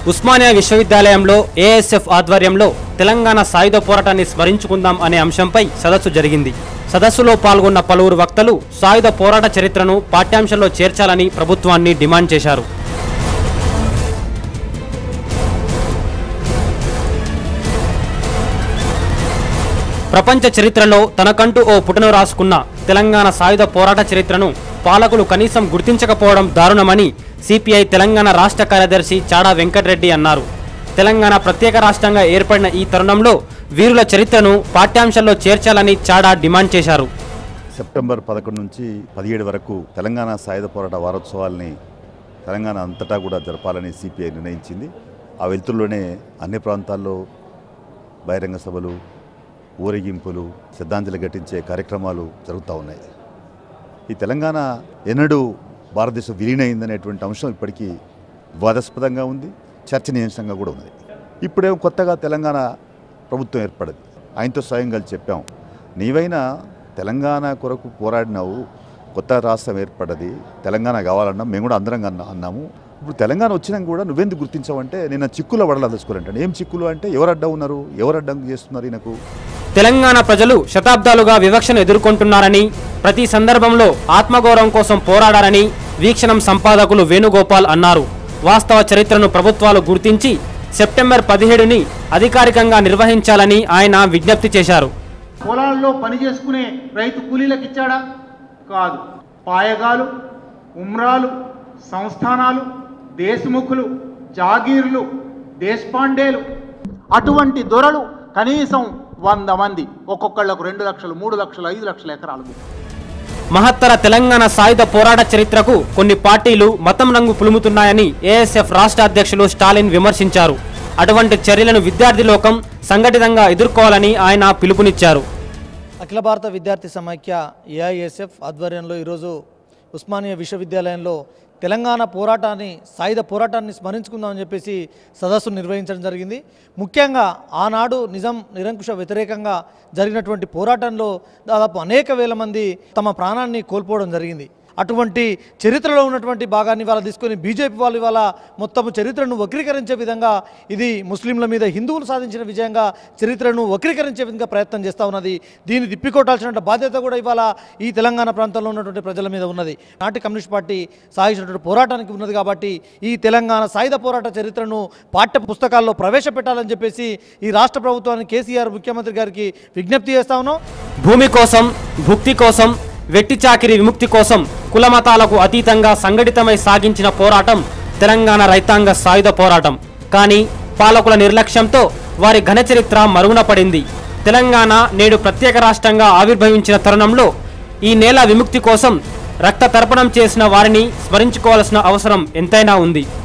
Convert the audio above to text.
ఉస్మానియా విశ్వవిద్యాలయంలో ఏఎస్ఎఫ్ ఆధ్వర్యంలో తెలంగాణ సాయుధ పోరాటాన్ని స్మరించుకుందాం అనే అంశంపై సదస్సు జరిగింది సదస్సులో పాల్గొన్న పలువురు వక్తలు సాయుధ పోరాట చరిత్రను పాఠ్యాంశంలో చేర్చాలని ప్రభుత్వాన్ని డిమాండ్ చేశారు ప్రపంచ చరిత్రలో తనకంటూ ఓ పుటను రాసుకున్న తెలంగాణ సాయుధ పోరాట చరిత్రను పాలకులు కనీసం గుర్తించకపోవడం దారుణమని సిపిఐ తెలంగాణ రాష్ట్ర కార్యదర్శి చాడా వెంకటరెడ్డి అన్నారు తెలంగాణ ప్రత్యేక రాష్ట్రంగా ఏర్పడిన ఈ తరుణంలో వీరుల చరిత్రను పాఠ్యాంశాల్లో చేర్చాలని చాడా డిమాండ్ చేశారు సెప్టెంబర్ పదకొండు నుంచి పదిహేడు వరకు తెలంగాణ సాయుధ పోరాట వారోత్సవాల్ని తెలంగాణ అంతటా కూడా జరపాలని సిపిఐ నిర్ణయించింది ఆ వెలుతుల్లోనే అన్ని ప్రాంతాల్లో బహిరంగ సభలు ఊరేగింపులు శ్రద్ధాంజలి ఘటించే కార్యక్రమాలు జరుగుతూ ఉన్నాయి ఈ తెలంగాణ ఎన్నడూ భారతదేశం విలీనమైందనేటువంటి అంశం ఇప్పటికీ వివాదాస్పదంగా ఉంది చర్చనీయాంశంగా కూడా ఉన్నది ఇప్పుడేమో కొత్తగా తెలంగాణ ప్రభుత్వం ఏర్పడింది ఆయనతో స్వయం కలిసి చెప్పాం నీవైనా తెలంగాణ కొరకు పోరాడినావు కొత్త రాష్ట్రం ఏర్పడ్డది తెలంగాణ కావాలన్నా మేము కూడా అందరం అన్నా అన్నాము ఇప్పుడు తెలంగాణ వచ్చినాక కూడా నువ్వెందుకు గుర్తించావంటే నేను చిక్కుల పడాలదలుచుకోవాలంటే ఏం చిక్కులు అంటే ఎవరు అడ్డం ఉన్నారు ఎవరు అడ్డం చేస్తున్నారు ఈయనకు తెలంగాణ ప్రజలు శతాబ్దాలుగా వివక్షను ఎదుర్కొంటున్నారని ప్రతి సందర్భంలో ఆత్మగౌరవం కోసం పోరాడారని వీక్షణం సంపాదకులు వేణుగోపాల్ అన్నారు వాస్తవ చరిత్రను ప్రభుత్వాలు గుర్తించి సెప్టెంబర్ పదిహేడుని అధికారికంగా నిర్వహించాలని ఆయన విజ్ఞప్తి చేశారు పొలాల్లో పని చేసుకునే రైతు కూలీలకు ఇచ్చాడా కాదు పాయగాలు ఉమ్రాలు సంస్థానాలు దేశముఖులు జాగీర్లు దేశపాండేలు అటువంటి దొరలు కనీసం వంద మంది ఒక్కొక్కళ్ళకు రెండు లక్షలు మూడు లక్షలు ఐదు లక్షల ఎకరాలు మహత్తర తెలంగాణ సాయుధ పోరాట చరిత్రకు కొన్ని పార్టీలు మతం రంగు పులుముతున్నాయని ఏఎస్ఎఫ్ రాష్ట్ర అధ్యక్షులు స్టాలిన్ విమర్శించారు అటువంటి చర్యలను విద్యార్థి లోకం సంఘటితంగా ఎదుర్కోవాలని ఆయన పిలుపునిచ్చారు అఖిల భారత విద్యార్థి సమాఖ్య ఏఐఎస్ఎఫ్ ఆధ్వర్యంలో ఈరోజు ఉస్మానియా విశ్వవిద్యాలయంలో తెలంగాణ పోరాటాన్ని సాయుధ పోరాటాన్ని స్మరించుకుందామని చెప్పేసి సదస్సు నిర్వహించడం జరిగింది ముఖ్యంగా ఆనాడు నిజం నిరంకుశ వ్యతిరేకంగా జరిగినటువంటి పోరాటంలో దాదాపు అనేక వేల మంది తమ ప్రాణాన్ని కోల్పోవడం జరిగింది అటువంటి చరిత్రలో ఉన్నటువంటి భాగాన్ని ఇవాళ తీసుకొని బీజేపీ వాళ్ళు ఇవాళ మొత్తం చరిత్రను వక్రీకరించే విధంగా ఇది ముస్లింల మీద హిందువులు సాధించిన విజయంగా చరిత్రను వక్రీకరించే విధంగా ప్రయత్నం చేస్తూ ఉన్నది దీన్ని తిప్పికొట్టాల్సిన బాధ్యత కూడా ఇవాళ ఈ తెలంగాణ ప్రాంతంలో ఉన్నటువంటి ప్రజల మీద ఉన్నది నాటి కమ్యూనిస్ట్ పార్టీ సాగించినటువంటి పోరాటానికి ఉన్నది కాబట్టి ఈ తెలంగాణ సాయుధ పోరాట చరిత్రను పాఠ్య పుస్తకాల్లో ప్రవేశపెట్టాలని చెప్పేసి ఈ రాష్ట్ర ప్రభుత్వానికి కేసీఆర్ ముఖ్యమంత్రి గారికి విజ్ఞప్తి చేస్తా ఉన్నాం భూమి కోసం భుక్తి కోసం వెట్టి చాకిరి విముక్తి కోసం కులమతాలకు అతీతంగా సంఘటితమై సాగించిన పోరాటం తెలంగాణ రైతాంగ సాయుధ పోరాటం కానీ పాలకుల నిర్లక్ష్యంతో వారి ఘన చరిత్ర మరుగున పడింది తెలంగాణ నేడు ప్రత్యేక రాష్ట్రంగా ఆవిర్భవించిన తరుణంలో ఈ నేల విముక్తి కోసం రక్త తర్పణం చేసిన వారిని స్మరించుకోవాల్సిన అవసరం ఎంతైనా ఉంది